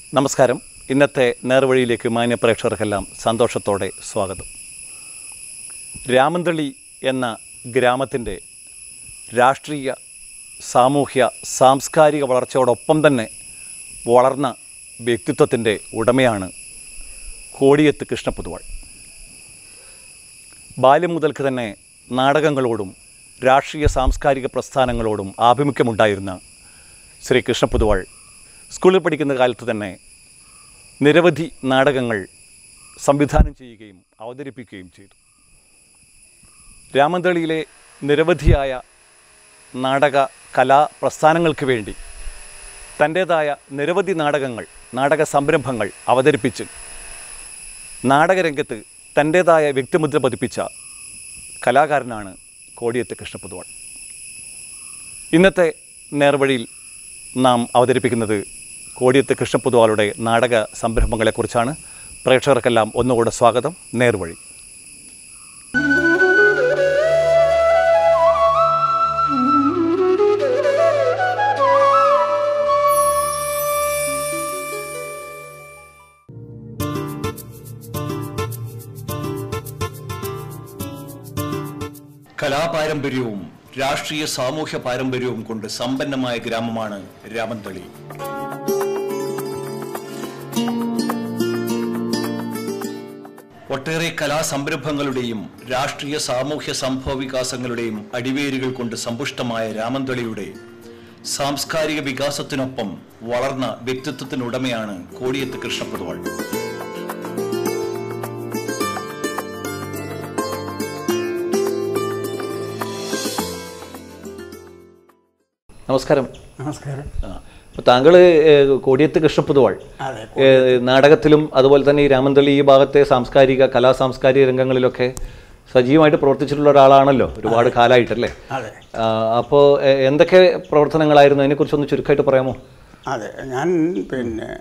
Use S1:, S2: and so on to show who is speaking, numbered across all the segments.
S1: നമസ്കാരം ഇന്നത്തെ നേർവഴിയിലേക്ക് മാന്യ പ്രേക്ഷകർക്കെല്ലാം സന്തോഷത്തോടെ സ്വാഗതം രാമന്തളി എന്ന ഗ്രാമത്തിൻ്റെ രാഷ്ട്രീയ സാമൂഹ്യ സാംസ്കാരിക വളർച്ചയോടൊപ്പം തന്നെ വളർന്ന വ്യക്തിത്വത്തിൻ്റെ ഉടമയാണ് കോടിയത്ത് കൃഷ്ണപൊതുവാൾ ബാല്യം മുതൽക്ക് തന്നെ നാടകങ്ങളോടും രാഷ്ട്രീയ സാംസ്കാരിക പ്രസ്ഥാനങ്ങളോടും ആഭിമുഖ്യമുണ്ടായിരുന്ന ശ്രീ കൃഷ്ണപൊതുവാൾ സ്കൂളിൽ പഠിക്കുന്ന കാലത്ത് തന്നെ നിരവധി നാടകങ്ങൾ സംവിധാനം ചെയ്യുകയും അവതരിപ്പിക്കുകയും ചെയ്തു രാമന്തളിയിലെ നിരവധിയായ നാടക കലാ പ്രസ്ഥാനങ്ങൾക്ക് വേണ്ടി തൻ്റേതായ നിരവധി നാടകങ്ങൾ നാടക സംരംഭങ്ങൾ അവതരിപ്പിച്ച് നാടകരംഗത്ത് തൻ്റേതായ വ്യക്തിമുദ്ര പതിപ്പിച്ച കലാകാരനാണ് കോടിയത്ത് കൃഷ്ണപൊതുവാൾ ഇന്നത്തെ നേർവഴിയിൽ നാം അവതരിപ്പിക്കുന്നത് കോടിയത്ത് കൃഷ്ണപൊതുവാളുടെ നാടക സംരംഭങ്ങളെക്കുറിച്ചാണ് പ്രേക്ഷകർക്കെല്ലാം ഒന്നുകൂടെ സ്വാഗതം നേർവഴി കലാപാരമ്പര്യവും രാഷ്ട്രീയ സാമൂഹ്യ പാരമ്പര്യവും കൊണ്ട് സമ്പന്നമായ ഗ്രാമമാണ് രാമന്തളി ഒട്ടേറെ കലാസംരംഭങ്ങളുടെയും രാഷ്ട്രീയ സാമൂഹ്യ സംഭവ വികാസങ്ങളുടെയും അടിവേരുകൾ കൊണ്ട് സമ്പുഷ്ടമായ രാമന്തളിയുടെ സാംസ്കാരിക വികാസത്തിനൊപ്പം വളർന്ന വ്യക്തിത്വത്തിനുടമയാണ് കോടിയത്ത് കൃഷ്ണപൊതുവാൾ നമസ്കാരം
S2: നമസ്കാരം
S1: അപ്പോൾ താങ്കൾ കോടിയത്ത് കൃഷ്ണപൊതുവാൾ
S2: അതെ
S1: ഏഹ് നാടകത്തിലും അതുപോലെ തന്നെ ഈ രാമന്തളി ഈ ഭാഗത്തെ സാംസ്കാരിക കലാ സാംസ്കാരിക രംഗങ്ങളിലൊക്കെ സജീവമായിട്ട് പ്രവർത്തിച്ചിട്ടുള്ള ഒരാളാണല്ലോ ഒരുപാട് കാലമായിട്ടല്ലേ
S2: അതെ
S1: അപ്പോൾ എന്തൊക്കെ പ്രവർത്തനങ്ങളായിരുന്നു അതിനെക്കുറിച്ചൊന്ന് ചുരുക്കമായിട്ട് പറയാമോ
S2: അതെ ഞാൻ പിന്നെ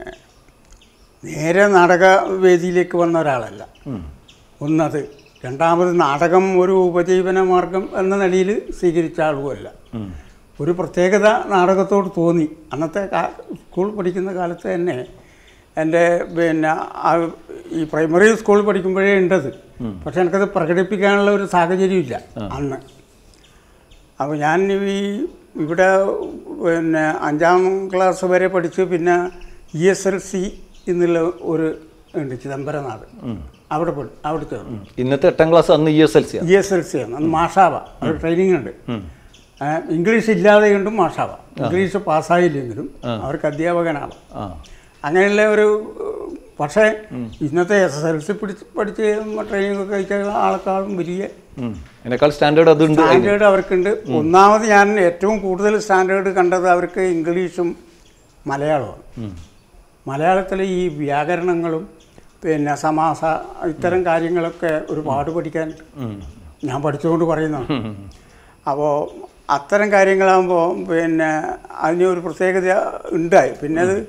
S2: നേരെ നാടകവേദിയിലേക്ക് വന്ന ഒരാളല്ല ഒന്നത് രണ്ടാമത് നാടകം ഒരു ഉപജീവന മാർഗം എന്ന നിലയിൽ സ്വീകരിച്ച ആളുമല്ല ഒരു പ്രത്യേകത നാടകത്തോട് തോന്നി അന്നത്തെ കാ- സ്കൂൾ പഠിക്കുന്ന കാലത്ത് തന്നെ എൻ്റെ പിന്നെ ആ ഈ പ്രൈമറി സ്കൂളിൽ പഠിക്കുമ്പോഴേ ഉണ്ടത് പക്ഷെ എനിക്കത് പ്രകടിപ്പിക്കാനുള്ള ഒരു സാഹചര്യമില്ല അന്ന് അപ്പോൾ ഞാൻ ഈ ഇവിടെ പിന്നെ അഞ്ചാം ക്ലാസ് വരെ പഠിച്ചു പിന്നെ ഇ എസ് എൽ സി എന്നുള്ള ഒരു ഉണ്ട് ചിദംബരനാട് അവിടെ പഠി അവിടെ ചേർന്നു
S1: ഇന്നത്തെ എട്ടാം ക്ലാസ് അന്ന് E S L C
S2: E S L C ആണ് അന്ന് മാഷാവ ഒരു ട്രെയിനിങ് ഉണ്ട് ഏ, ഇംഗ്ലീഷ് ഇല്ലാതെ കൊണ്ടും മാഷാവ ഇംഗ്ലീഷ് പാസ്സായില്ലെങ്കിലും അവർക്ക് അധ്യാപകനാവാം
S1: ആ
S2: അങ്ങനെയുള്ള ഒരു പക്ഷേ ഇന്നത്തെ എസ് എസ് എൽ സി പിടിച്ച് പഠിച്ച് ട്രെയിനിങ് ഒക്കെ കഴിച്ച ആളെക്കാളും വലിയ
S1: ഉം. അതിനേക്കാൾ സ്റ്റാൻഡേർഡ് അതുണ്ട്
S2: സ്റ്റാൻഡേർഡ് അവർക്കുണ്ട് ഒന്നാമത് ഞാൻ ഏറ്റവും കൂടുതൽ സ്റ്റാൻഡേർഡ് കണ്ടത് അവർക്ക് ഇംഗ്ലീഷും മലയാളവും മലയാളത്തിലെ ഈ വ്യാകരണങ്ങളും പിന്നെ സമാസ ഇത്തരം കാര്യങ്ങളൊക്കെ ഒരുപാട് പഠിക്കാൻ ഞാൻ പഠിച്ചുകൊണ്ട് പറയുന്നതാണ് അപ്പോൾ അത്തരം കാര്യങ്ങളാകുമ്പോൾ പിന്നെ അതിന് ഒരു പ്രത്യേകത ഉണ്ടായി പിന്നെ അത്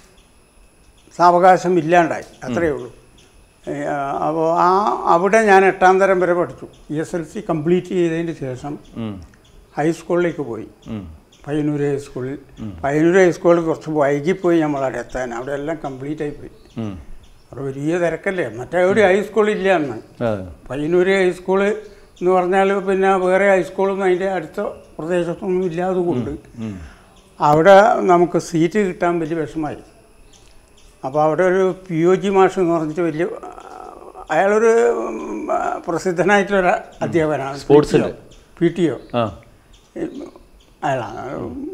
S2: സാവകാശം ഇല്ലാണ്ടായി അത്രയേ ഉള്ളൂ അപ്പോൾ ആ അവിടെ ഞാൻ എട്ടാം തരം വരെ പഠിച്ചു E S L C complete ചെയ്തതിന് ശേഷം
S1: ഉം.
S2: ഹൈസ്കൂളിലേക്ക് പോയി
S1: ഉം.
S2: പയ്യന്നൂർ ഹൈസ്കൂളിൽ പയ്യന്നൂർ ഹൈസ്കൂളിൽ കുറച്ച് വൈകിപ്പോയി നമ്മളവിടെ എത്താൻ അവിടെ എല്ലാം കംപ്ലീറ്റ് ആയിപ്പോയി
S1: ഉം.
S2: അവിടെ വലിയ തിരക്കല്ലേ മറ്റേ ഒരു ഹൈസ്കൂളില്ല അന്ന്
S1: അതെ.
S2: പയ്യന്നൂർ ഹൈസ്കൂള് എന്ന് പറഞ്ഞാൽ പിന്നെ വേറെ ഹൈസ്കൂളൊന്നും അതിൻ്റെ അടുത്ത പ്രദേശത്തൊന്നും ഇല്ലാതെ കൊണ്ട് അവിടെ നമുക്ക് സീറ്റ് കിട്ടാൻ വലിയ വിഷമായി അപ്പോൾ അവിടെ ഒരു പി ഒ ജി മാഷ് എന്ന് പറഞ്ഞിട്ട് വലിയ അയാളൊരു ഉം, പ്രസിദ്ധനായിട്ടുള്ള അധ്യാപകനാണ്
S1: സ്പോർട്സില്?
S2: പി ടി ഒ
S1: ആ
S2: അയാളാണ്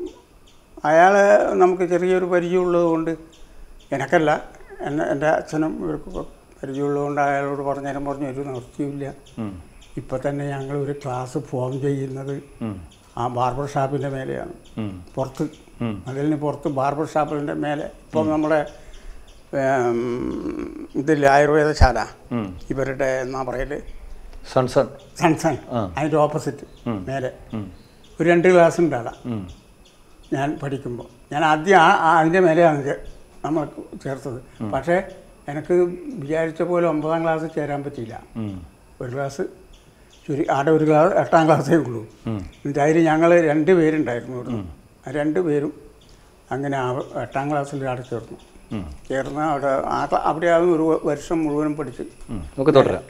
S2: അയാൾ നമുക്ക് ചെറിയൊരു പരിചയമുള്ളത് കൊണ്ട് എനക്കല്ല എന്നെ എൻ്റെ അച്ഛനും ഇവർക്ക് പരിചയമുള്ളത് കൊണ്ട് അയാളോട് പറഞ്ഞേരം പറഞ്ഞു ഒരു നിർത്തിയില്ല
S1: ഉം.
S2: ഇപ്പം തന്നെ ഞങ്ങൾ ഒരു ക്ലാസ് ഫോം ചെയ്യുന്നത്
S1: ഉം.
S2: ആ ബാർബർ ഷാപ്പിൻ്റെ മേലെയാണ്
S1: ഉം.
S2: പുറത്ത്
S1: ഉം.
S2: അതിലിന് പുറത്ത് ബാർബർ ഷാപ്പിൻ്റെ മേലെ ഇപ്പം നമ്മുടെ ഏം, ഇതില്ല ആയുർവേദശാല
S1: ഉം.
S2: ഇവരുടെ എന്നാ പറയല്
S1: സൺസൺ
S2: സൺസൺ
S1: ആ.
S2: അതിൻ്റെ ഓപ്പോസിറ്റ് മേലെ
S1: ഉം.
S2: ഒരു രണ്ട് ക്ലാസ് ഉണ്ട് അവിടെ
S1: ഉം.
S2: ഞാൻ പഠിക്കുമ്പോൾ ഞാൻ ആദ്യം ആ ആ അതിൻ്റെ മേലെയാണ് ചേ- നമ്മൾ ചേർത്തത് പക്ഷേ എനിക്ക് വിചാരിച്ച പോലെ ഒമ്പതാം ക്ലാസ് ചേരാൻ പറ്റിയില്ല
S1: ഉം.
S2: ഒരു ക്ലാസ് ചുരു ആടെ ഒരു ക്ലാസ് എട്ടാം ക്ലാസ്സേ ഉള്ളൂ
S1: ഉം.
S2: എന്നിട്ട് അതിൽ ഞങ്ങൾ രണ്ട് പേരുണ്ടായിരുന്നു ഇവിടെ ആ രണ്ട് പേരും അങ്ങനെ ആ എട്ടാം ക്ലാസ്സിൽ അവിടെ ചേർന്നു ചേർന്ന് അവിടെ ആ ക്ല- അവിടെയാണ് ഒരു വർഷം മുഴുവനും പഠിച്ച്
S1: ഉം. നമുക്ക് തുടരാം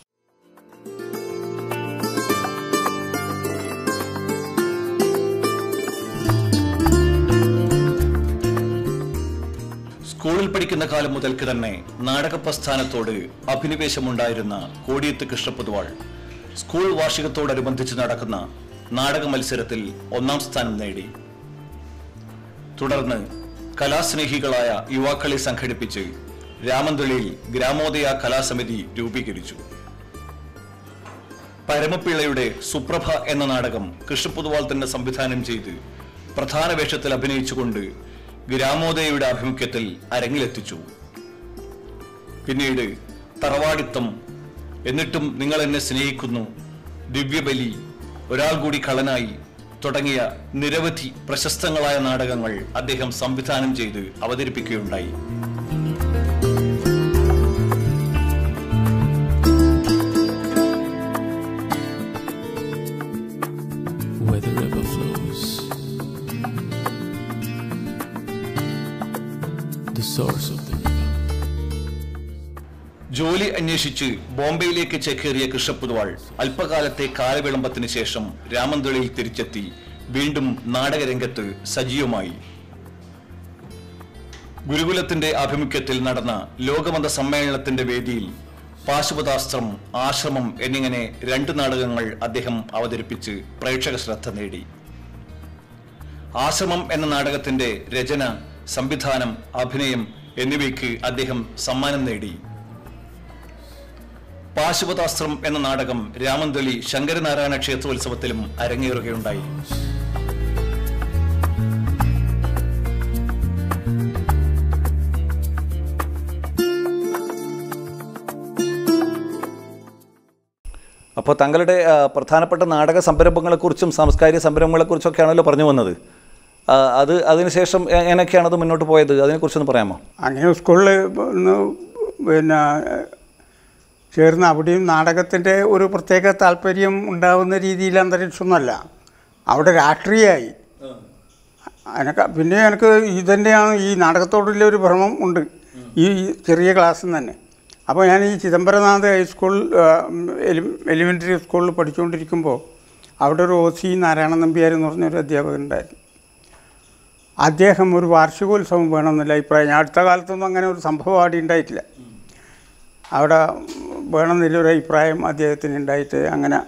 S1: സ്കൂളിൽ പഠിക്കുന്ന കാലം മുതൽക്ക് തന്നെ നാടക പ്രസ്ഥാനത്തോട് അഭിനിവേശമുണ്ടായിരുന്ന കോടിയത്ത് കൃഷ്ണപൊതുവാൾ സ്കൂൾ വാർഷികത്തോടനുബന്ധിച്ച് നടക്കുന്ന നാടക മത്സരത്തിൽ ഒന്നാം സ്ഥാനം നേടി തുടർന്ന് കലാസ്നേഹികളായ യുവാക്കളെ സംഘടിപ്പിച്ച് രാമന്തളിയിൽ ഗ്രാമോദയ കലാസമിതി രൂപീകരിച്ചു പരമപ്പിള്ളയുടെ സുപ്രഭ എന്ന നാടകം കൃഷ്ണപൊതുവാൾ തന്നെ സംവിധാനം ചെയ്ത് പ്രധാന വേഷത്തിൽ അഭിനയിച്ചുകൊണ്ട് ഗ്രാമോദയയുടെ ആഭിമുഖ്യത്തിൽ അരങ്ങിലെത്തിച്ചു പിന്നീട് തറവാടിത്തം എന്നിട്ടും നിങ്ങൾ എന്നെ സ്നേഹിക്കുന്നു ദിവ്യബലി ഒരാൾ കൂടി കളനായി തുടങ്ങിയ നിരവധി പ്രശസ്തങ്ങളായ നാടകങ്ങൾ അദ്ദേഹം സംവിധാനം ചെയ്ത് അവതരിപ്പിക്കുകയുണ്ടായി
S3: where the river flows. The source of the river.
S1: ജോലി അന്വേഷിച്ച് ബോംബെയിലേക്ക് ചേക്കേറിയ കൃഷ്ണപുതുവാൾ അല്പകാലത്തെ കാലവിളംബത്തിന് ശേഷം രാമന്തളിയിൽ തിരിച്ചെത്തി വീണ്ടും നാടകരംഗത്ത് സജീവമായി ഗുരുകുലത്തിന്റെ ആഭിമുഖ്യത്തിൽ നടന്ന ലോകമത സമ്മേളനത്തിന്റെ വേദിയിൽ പാശുപതാസ്ത്രം ആശ്രമം എന്നിങ്ങനെ രണ്ട് നാടകങ്ങൾ അദ്ദേഹം അവതരിപ്പിച്ച് പ്രേക്ഷക ശ്രദ്ധ നേടി ആശ്രമം എന്ന നാടകത്തിന്റെ രചന സംവിധാനം അഭിനയം എന്നിവയ്ക്ക് അദ്ദേഹം സമ്മാനം നേടി പാശുപതാസ്ത്രം എന്ന നാടകം രാമന്തളി ശങ്കരനാരായണ ക്ഷേത്രോത്സവത്തിലും അരങ്ങേറുകയുണ്ടായി അപ്പോൾ തങ്ങളുടെ ആ, പ്രധാനപ്പെട്ട നാടക സംരംഭങ്ങളെക്കുറിച്ചും സാംസ്കാരിക സംരംഭങ്ങളെക്കുറിച്ചൊക്കെയാണല്ലോ പറഞ്ഞു വന്നത് ആ, അത് അതിനുശേഷം എങ്ങനെയൊക്കെയാണ് അത് മുന്നോട്ട് പോയത് അതിനെക്കുറിച്ചൊന്ന് പറയാമോ
S2: അങ്ങനെ സ്കൂളിൽ ഒന്ന് പിന്നെ ചേർന്ന് അവിടെയും നാടകത്തിൻ്റെ ഒരു പ്രത്യേക താല്പര്യം ഉണ്ടാവുന്ന രീതിയിൽ അന്തരീക്ഷമൊന്നുമല്ല അവിടെ രാഷ്ട്രീയമായി അതിനൊക്കെ പിന്നെ എനിക്ക് ഇതന്നെയാണ് ഈ നാടകത്തോടുള്ള ഒരു ഭ്രമം ഉണ്ട് ഈ ചെറിയ ക്ലാസ്സിൽ തന്നെ അപ്പോൾ ഞാൻ ഈ ചിദംബരനാഥ് ഹൈസ്കൂൾ എലിമെൻ്ററി സ്കൂളിൽ പഠിച്ചുകൊണ്ടിരിക്കുമ്പോൾ അവിടെ ഒരു ഒ സി നാരായണൻ നമ്പ്യാർ എന്ന് പറഞ്ഞൊരു അധ്യാപകൻ ഉണ്ടായിരുന്നു അദ്ദേഹം ഒരു വാർഷികോത്സവം വേണമെന്നില്ല അഭിപ്രായം ഞാൻ അടുത്ത കാലത്തൊന്നും അങ്ങനെ ഒരു സംഭവം അവിടെ ഉണ്ടായിട്ടില്ല അവിടെ വേണമെന്നില്ലൊരു അഭിപ്രായം അദ്ദേഹത്തിന് ഉണ്ടായിട്ട് അങ്ങനെ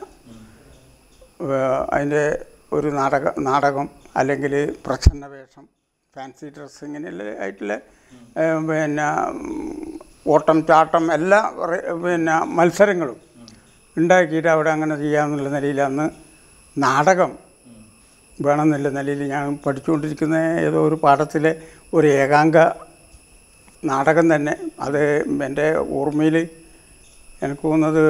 S2: ഏഹ്, അതിൻ്റെ ഒരു നാടക നാടകം അല്ലെങ്കിൽ പ്രച്ഛന്ന വേഷം ഫാൻസി ഡ്രസ്സ് ഇങ്ങനെയുള്ള ആയിട്ടുള്ള ഏഹ്, പിന്നെ ഉം, ഓട്ടം ചാട്ടം എല്ലാ റേ- പിന്നെ മത്സരങ്ങളും ഉണ്ടാക്കിയിട്ട് അവിടെ അങ്ങനെ ചെയ്യാമെന്നുള്ള നിലയിൽ അന്ന് നാടകം വേണമെന്നുള്ള നിലയിൽ ഞാൻ പഠിച്ചുകൊണ്ടിരിക്കുന്ന ഏതോ ഒരു പാഠത്തിലെ ഒരു ഏകാംഗ നാടകം തന്നെ അത് എൻ്റെ ഓർമ്മയിൽ എനിക്ക് തോന്നുന്നത്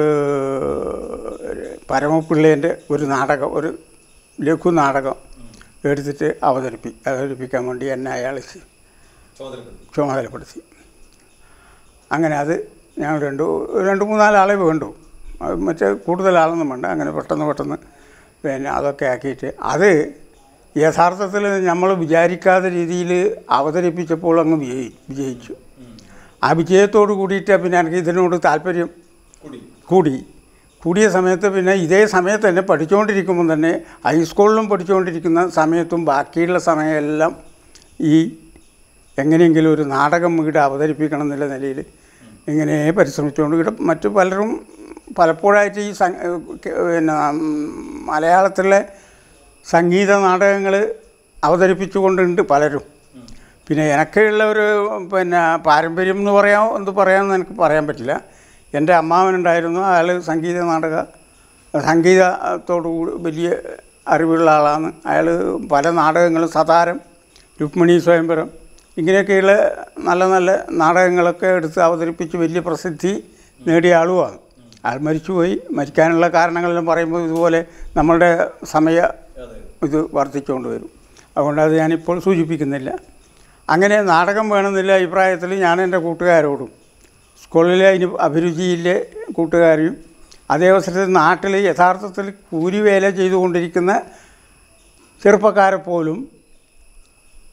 S2: പരമപിള്ളേൻ്റെ ഒരു നാടകം ഒരു ലഘു നാടകം എടുത്തിട്ട് അവതരിപ്പി അവതരിപ്പിക്കാൻ വേണ്ടി എന്നെ അയാൾ ചുമതലപ്പെടുത്തി അങ്ങനെ അത് ഞാൻ രണ്ട് രണ്ട് മൂന്നാലാളെ വേണ്ടു അത് മറ്റേ കൂടുതൽ ആളൊന്നും വേണ്ട അങ്ങനെ പെട്ടെന്ന് പെട്ടെന്ന് പിന്നെ അതൊക്കെ ആക്കിയിട്ട് അത് യഥാർത്ഥത്തിൽ നമ്മൾ വിചാരിക്കാത്ത രീതിയിൽ അവതരിപ്പിച്ചപ്പോൾ അങ്ങ് വിജയി വിജയിച്ചു ആ വിജയത്തോട് കൂടിയിട്ട് പിന്നെ എനിക്ക് ഇതിനോട് താല്പര്യം കൂടി കൂടിയ സമയത്ത് പിന്നെ ഇതേ സമയത്ത് തന്നെ പഠിച്ചുകൊണ്ടിരിക്കുമ്പോൾ തന്നെ ഹൈസ്കൂളിലും പഠിച്ചുകൊണ്ടിരിക്കുന്ന സമയത്തും ബാക്കിയുള്ള സമയമെല്ലാം ഈ എങ്ങനെയെങ്കിലും ഒരു നാടകം ഇവിടെ അവതരിപ്പിക്കണം എന്നുള്ള നിലയിൽ ഇങ്ങനെ പരിശ്രമിച്ചുകൊണ്ട് ഇവിടെ മറ്റു പലരും പലപ്പോഴായിട്ട് ഈ സം പിന്നെ ഉം, മലയാളത്തിലെ സംഗീത നാടകങ്ങൾ അവതരിപ്പിച്ചുകൊണ്ടുണ്ട് പലരും പിന്നെ എനിക്കുള്ള ഒരു പിന്നെ പാരമ്പര്യം എന്ന് പറയാമോ എന്ത് പറയാമെന്ന് എനിക്ക് പറയാൻ പറ്റില്ല എൻ്റെ അമ്മാവനുണ്ടായിരുന്നു അയാൾ സംഗീത നാടക സംഗീതത്തോടു കൂടി വലിയ അറിവുള്ള ആളാണ് അയാൾ പല നാടകങ്ങളും സതാരം രുക്മിണി സ്വയംവരം ഇങ്ങനെയൊക്കെയുള്ള നല്ല നല്ല നാടകങ്ങളൊക്കെ എടുത്ത് അവതരിപ്പിച്ച് വലിയ പ്രസിദ്ധി നേടിയ ആളുമാണ് അയാൾ മരിച്ചുപോയി മരിക്കാനുള്ള കാരണങ്ങളെല്ലാം പറയുമ്പോൾ ഇതുപോലെ നമ്മളുടെ സമയ ഇത് വർദ്ധിച്ചുകൊണ്ട് വരും അതുകൊണ്ട് അത് ഞാനിപ്പോൾ സൂചിപ്പിക്കുന്നില്ല അങ്ങനെ നാടകം വേണമെന്നില്ല അഭിപ്രായത്തിൽ ഞാൻ എൻ്റെ കൂട്ടുകാരോടും സ്കൂളിലെ അതിന് അഭിരുചിയിലെ കൂട്ടുകാരെയും അതേ അവസരത്തിൽ നാട്ടിൽ യഥാർത്ഥത്തിൽ കൂലിവേല ചെയ്തുകൊണ്ടിരിക്കുന്ന ചെറുപ്പക്കാരെ പോലും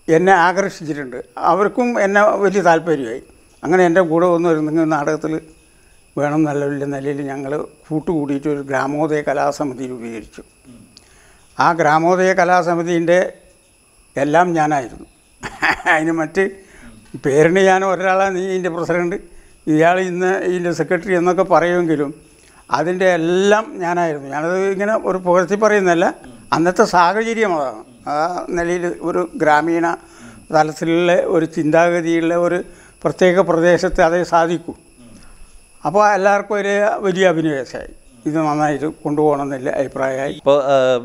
S2: എന്നെ ആകർഷിച്ചിട്ടുണ്ട് അവർക്കും എന്നെ വലിയ താല്പര്യമായി അങ്ങനെ എൻ്റെ കൂടെ വന്നു വരുന്നെങ്കിൽ നാടകത്തിൽ വേണം നല്ല വലിയ നിലയിൽ ഞങ്ങൾ കൂട്ടുകൂടിയിട്ട് ഒരു ഗ്രാമോദയ കലാസമിതി രൂപീകരിച്ചു ആ ഗ്രാമോദയ കലാസമിതിൻ്റെ എല്ലാം ഞാനായിരുന്നു അതിന് മറ്റ് പേരിന് ഞാൻ ഒരാളാണ് നീ ഇതിൻ്റെ പ്രസിഡൻറ്റ് ഇയാൾ ഇന്ന് ഇതിൻ്റെ സെക്രട്ടറി എന്നൊക്കെ പറയുമെങ്കിലും അതിൻ്റെ എല്ലാം ഞാനായിരുന്നു ഞാനത് ഇങ്ങനെ ഒരു പുകഴ്ത്തി പറയുന്നതല്ല അന്നത്തെ സാഹചര്യം അതാണ് ആ നിലയിൽ ഒരു ഗ്രാമീണ തലത്തിലുള്ള ഒരു ചിന്താഗതിയുള്ള ഒരു പ്രത്യേക പ്രദേശത്ത് അതേ സാധിക്കൂ അപ്പോൾ എല്ലാവർക്കും ഒരു വലിയ അഭിനിവേശമായി ഇത് നന്നായിട്ട് കൊണ്ടുപോകണമെന്നില്ല അഭിപ്രായമായി
S1: ഇപ്പോൾ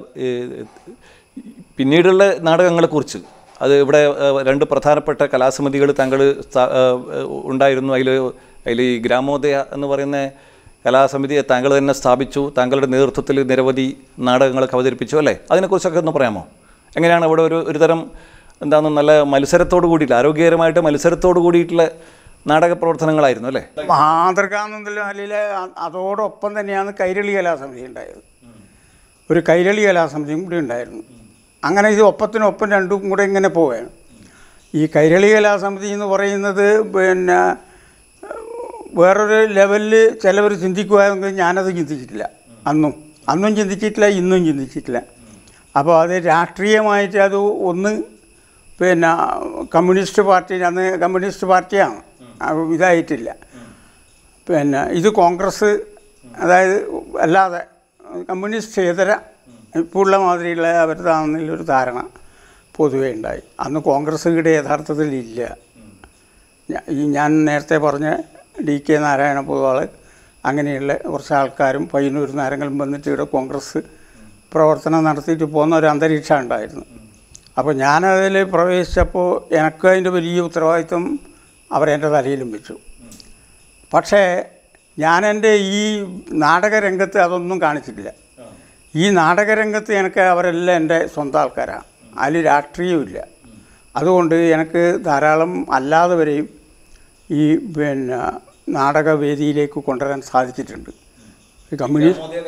S1: പിന്നീടുള്ള നാടകങ്ങളെക്കുറിച്ച് അത് ഇവിടെ ആ, രണ്ട് പ്രധാനപ്പെട്ട കലാസമിതികൾ താങ്കൾ സ്ഥാ- ആ, ഉണ്ടായിരുന്നു അതിൽ അതിൽ ഈ ഗ്രാമോദയ എന്ന് പറയുന്ന കലാസമിതിയെ താങ്കൾ തന്നെ സ്ഥാപിച്ചു താങ്കളുടെ നേതൃത്വത്തിൽ നിരവധി നാടകങ്ങളൊക്കെ അവതരിപ്പിച്ചു അല്ലേ അതിനെക്കുറിച്ചൊക്കെ ഒന്ന് പറയാമോ എങ്ങനെയാണ് ഇവിടെ ഒരു ഒരു തരം എന്താണ് നല്ല മത്സരത്തോട് കൂടിയിട്ട് ആരോഗ്യകരമായിട്ട് മത്സരത്തോട് കൂടിയിട്ടുള്ള നാടക പ്രവർത്തനങ്ങളായിരുന്നു അല്ലേ
S2: മാതൃകാനന്ദ നിലയിൽ അതോടൊപ്പം തന്നെയാണ് കൈരളി കലാസമിതി ഉണ്ടായത് ഒരു കൈരളി കലാസമിതിയും കൂടി ഉണ്ടായിരുന്നു അങ്ങനെ ഇത് ഒപ്പത്തിനൊപ്പം രണ്ടും കൂടെ ഇങ്ങനെ പോവുകയാണ് ഈ കൈരളി കലാസമിതി എന്ന് പറയുന്നത് പിന്നെ വേറൊരു ലെവലിൽ ചിലവർ ചിന്തിക്കുമായിരുന്നെങ്കിൽ ഞാനത് ചിന്തിച്ചിട്ടില്ല അന്നും അന്നും ചിന്തിച്ചിട്ടില്ല ഇന്നും ചിന്തിച്ചിട്ടില്ല അപ്പോൾ അത് രാഷ്ട്രീയമായിട്ട് അത് ഒന്ന് പിന്നെ കമ്മ്യൂണിസ്റ്റ് പാർട്ടി അന്ന് കമ്മ്യൂണിസ്റ്റ് പാർട്ടിയാണ് അത് ഇതായിട്ടില്ല പിന്നെ ഇത് കോൺഗ്രസ് അതായത് അല്ലാതെ കമ്മ്യൂണിസ്റ്റ് ഇതര ഇപ്പോൾ ഉള്ള മാതിരിയുള്ള അവരുതാണെന്നുള്ളൊരു ധാരണ പൊതുവേ ഉണ്ടായി അന്ന് കോൺഗ്രസ് ഇവിടെ യഥാർത്ഥത്തിൽ ഇല്ല ഞാ- ഈ ഞാൻ നേരത്തെ പറഞ്ഞ ഡി കെ നാരായണ പൊതുവാൾ അങ്ങനെയുള്ള കുറച്ച് ആൾക്കാരും പയ്യന്നൂർ നാരങ്ങളും വന്നിട്ട് ഇവിടെ കോൺഗ്രസ് പ്രവർത്തനം നടത്തിയിട്ട് പോകുന്ന ഒരു അന്തരീക്ഷം ഉണ്ടായിരുന്നു അപ്പോൾ ഞാനതിൽ പ്രവേശിച്ചപ്പോൾ എനിക്ക് അതിൻ്റെ വലിയ ഉത്തരവാദിത്വം അവരെൻ്റെ തലയിലും വെച്ചു പക്ഷേ ഞാൻ എൻ്റെ ഈ നാടകരംഗത്ത് അതൊന്നും കാണിച്ചിട്ടില്ല ഈ നാടകരംഗത്ത് എനിക്ക് അവരെല്ലാം എൻ്റെ സ്വന്തം ആൾക്കാരാണ് അതിൽ രാഷ്ട്രീയമില്ല അതുകൊണ്ട് എനിക്ക് ധാരാളം അല്ലാതെ വരെയും ഈ പിന്നെ നാടകവേദിയിലേക്ക് കൊണ്ടുവരാൻ സാധിച്ചിട്ടുണ്ട് ഈ കമ്മ്യൂണിസ്റ്റ്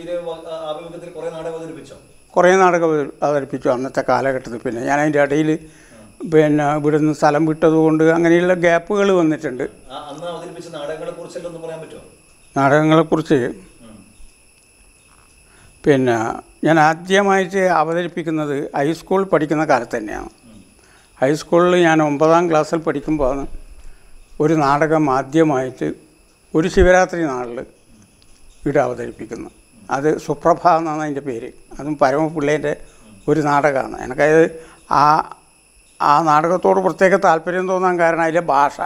S2: കുറേ നാടകം അവതരി- അവതരിപ്പിച്ചു അന്നത്തെ കാലഘട്ടത്തിൽ പിന്നെ ഞാൻ അതിൻ്റെ ഇടയിൽ പിന്നെ ഇവിടുന്ന് സ്ഥലം വിട്ടതുകൊണ്ട് അങ്ങനെയുള്ള ഗ്യാപ്പുകൾ വന്നിട്ടുണ്ട്
S1: അന്ന് അവതരിപ്പിച്ച നാടകങ്ങളെ കുറിച്ചെല്ലാം ഒന്ന് പറയാൻ പറ്റുമോ
S2: നാടകങ്ങളെക്കുറിച്ച് പിന്നെ ഞാൻ ആദ്യമായിട്ട് അവതരിപ്പിക്കുന്നത് ഹൈസ്കൂൾ പഠിക്കുന്ന കാലത്ത് തന്നെയാണ് ഹൈസ്കൂളിൽ ഞാൻ ഒമ്പതാം ക്ലാസ്സിൽ പഠിക്കുമ്പോഴാണ് ഒരു നാടകം ആദ്യമായിട്ട് ഒരു ശിവരാത്രി നാളിൽ ഇവിടെ അവതരിപ്പിക്കുന്നു അത് സുപ്രഭ എന്നാണ് അതിൻ്റെ പേര് അതും പരമപിള്ളേൻ്റെ ഒരു നാടകമാണ് എനിക്കത് ആ ആ നാടകത്തോട് പ്രത്യേക താല്പര്യം തോന്നാൻ കാരണം അതിലെ ഭാഷ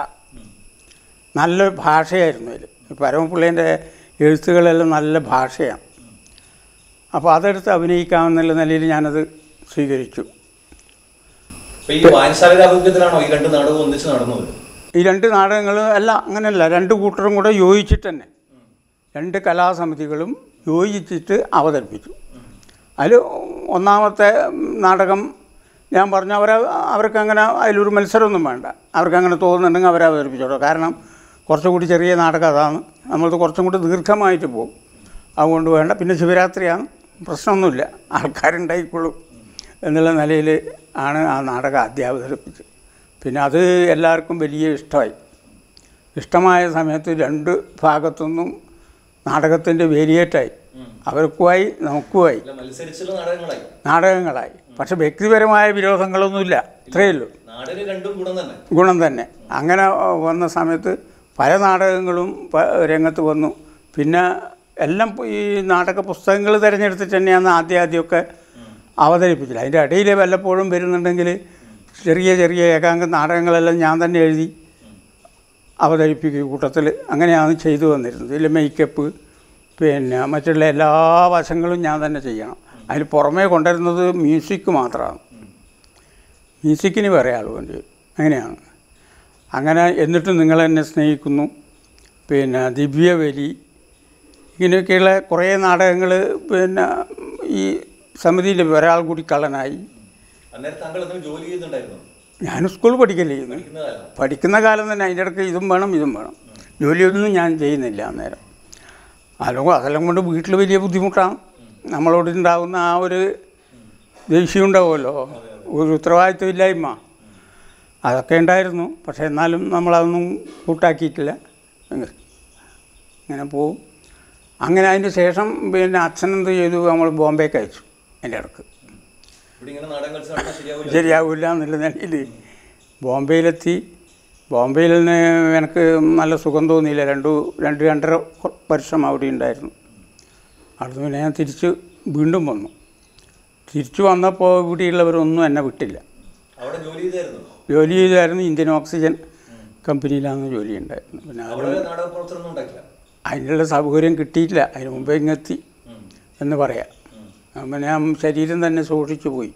S2: നല്ലൊരു ഭാഷയായിരുന്നു അതിൽ പരമപിള്ളേൻ്റെ എഴുത്തുകളെല്ലാം നല്ല ഭാഷയാണ് അപ്പോൾ അതെടുത്ത് അഭിനയിക്കാമെന്നുള്ള നിലയിൽ ഞാനത് സ്വീകരിച്ചു
S1: അപ്പൊ ഈ വായനശാല രാഹുല്യത്തിലാണോ ഈ രണ്ട് നാടകവും ഒന്നിച്ച് നടന്നത്
S2: ഈ രണ്ട് നാടകങ്ങളും അല്ല അങ്ങനെയല്ല രണ്ട് കൂട്ടരും കൂടെ യോജിച്ചിട്ട് തന്നെ രണ്ട് കലാസമിതികളും യോജിച്ചിട്ട് അവതരിപ്പിച്ചു അതിൽ ഒന്നാമത്തെ നാടകം ഞാൻ പറഞ്ഞു അവരെ അവർക്ക് അങ്ങനെ അതിലൊരു മത്സരമൊന്നും വേണ്ട അവർക്ക് അങ്ങനെ തോന്നുന്നുണ്ടെങ്കിൽ അവരെ അവതരിപ്പിച്ചോളൂ കാരണം കുറച്ചുകൂടി ചെറിയ നാടകം അതാണ് നമ്മളത് കുറച്ചും കൂടി ദീർഘമായിട്ട് പോകും അതുകൊണ്ട് വേണ്ട പിന്നെ ശിവരാത്രിയാണ് പ്രശ്നമൊന്നുമില്ല ആൾക്കാരുണ്ടായിക്കൊള്ളും എന്നുള്ള നിലയിൽ ആണ് ആ നാടകം ആദ്യം അവതരിപ്പിച്ചത് പിന്നെ അത് എല്ലാവർക്കും വലിയ ഇഷ്ടമായി ഇഷ്ടമായ സമയത്ത് രണ്ട് ഭാഗത്തുനിന്നും നാടകത്തിൻ്റെ വേരിയേറ്റായി അവർക്കുമായി നമുക്കുമായി
S1: മത്സരിച്ചുള്ള നാടകങ്ങളായി
S2: നാടകങ്ങളായി പക്ഷെ വ്യക്തിപരമായ വിരോധങ്ങളൊന്നുമില്ല ഇത്രയേ ഉള്ളൂ
S1: നാടകം രണ്ടും ഗുണം തന്നെ
S2: ഗുണം തന്നെ അങ്ങനെ വന്ന സമയത്ത് പല നാടകങ്ങളും പ- രംഗത്ത് വന്നു പിന്നെ എല്ലാം ഈ നാടക പുസ്തകങ്ങൾ തിരഞ്ഞെടുത്തിട്ട് തന്നെയാണ് ആദ്യം ആദ്യമൊക്കെ അവതരിപ്പിച്ചത് അതിൻ്റെ ഇടയിൽ വല്ലപ്പോഴും വരുന്നുണ്ടെങ്കിൽ ചെറിയ ചെറിയ ഏകാംഗ നാടകങ്ങളെല്ലാം ഞാൻ തന്നെ എഴുതി അവതരിപ്പിക്കുക കൂട്ടത്തിൽ അങ്ങനെയാണ് ചെയ്തു വന്നിരുന്നത് ഇതിൽ മേക്കപ്പ് പിന്നെ മറ്റുള്ള എല്ലാ വശങ്ങളും ഞാൻ തന്നെ ചെയ്യണം അതിന് പുറമേ കൊണ്ടുവരുന്നത് മ്യൂസിക് മാത്രമാണ് മ്യൂസിക്കിന് വേറെ ആൾ വേണ്ടി വരും അങ്ങനെയാണ് അങ്ങനെ എന്നിട്ടും നിങ്ങൾ എന്നെ സ്നേഹിക്കുന്നു പിന്നെ ദിവ്യവലി ഇങ്ങനെയൊക്കെയുള്ള കുറേ നാടകങ്ങൾ പിന്നെ ഈ സമിതിയിൽ ഒരാൾ കൂടി കള്ളനായി
S1: അന്നേരം താങ്കൾ എന്തെങ്കിലും ജോലി ചെയ്യുന്നുണ്ടായിരുന്നു
S2: ഞാൻ സ്കൂൾ പഠിക്കല്ലേ ചെയ്യുന്നു
S1: ഇന്ന കാലം
S2: പഠിക്കുന്ന കാലം തന്നെ അതിൻ്റെ ഇടയ്ക്ക് ഇതും വേണം ഇതും വേണം ജോലിയൊന്നും ഞാൻ ചെയ്യുന്നില്ല അന്നേരം അതെല്ലാം അതെല്ലാം കൊണ്ട് വീട്ടിൽ വലിയ ബുദ്ധിമുട്ടാണ് നമ്മളോട് ഉണ്ടാകുന്ന ആ ഒരു ദേഷ്യം ഉണ്ടാവുമല്ലോ ഒരു ഉത്തരവാദിത്വമില്ലായ്മ അതൊക്കെ ഉണ്ടായിരുന്നു പക്ഷേ എന്നാലും നമ്മളതൊന്നും കൂട്ടാക്കിയിട്ടില്ല ഇങ്ങ- ഇങ്ങനെ പോവും അങ്ങനെ അതിന് ശേഷം പിന്നെ അച്ഛൻ എന്ത് ചെയ്തു നമ്മൾ ബോംബെക്ക് അയച്ചു എൻ്റെ ഇടക്ക്
S1: ഇവിടെ ഇങ്ങനെ നാടകം കളിച്ച് നടന്നാൽ ശരിയാവില്ല
S2: ശരിയാവില്ല എന്നുള്ള നിലയിൽ ബോംബെയിലെത്തി ബോംബെയിൽ നിന്ന് എനിക്ക് നല്ല സുഖം തോന്നിയില്ല രണ്ടു രണ്ട് രണ്ടര വർഷം അവിടെ ഉണ്ടായിരുന്നു അവിടുന്ന് പിന്നെ ഞാൻ തിരിച്ച് വീണ്ടും വന്നു തിരിച്ചു വന്നപ്പോൾ ഇവിടെയുള്ളവരൊന്നും എന്നെ വിട്ടില്ല
S1: അവിടെ ജോലി ചെയ്തായിരുന്നു
S2: ജോലി ചെയ്തായിരുന്നു ഇന്ത്യൻ ഓക്സിജൻ കമ്പനിയിലാണ് ജോലി ഉണ്ടായിരുന്നത് പിന്നെ അത്
S1: അവിടെ നാടക പ്രവർത്തനം ഉണ്ടാക്കില്ല
S2: അതിനുള്ള സൗകര്യം കിട്ടിയില്ല അതിന് മുമ്പേ ഇങ്ങെത്തി എന്ന് പറയാം അപ്പം ഞാൻ ശരീരം തന്നെ സൂക്ഷിച്ചു പോയി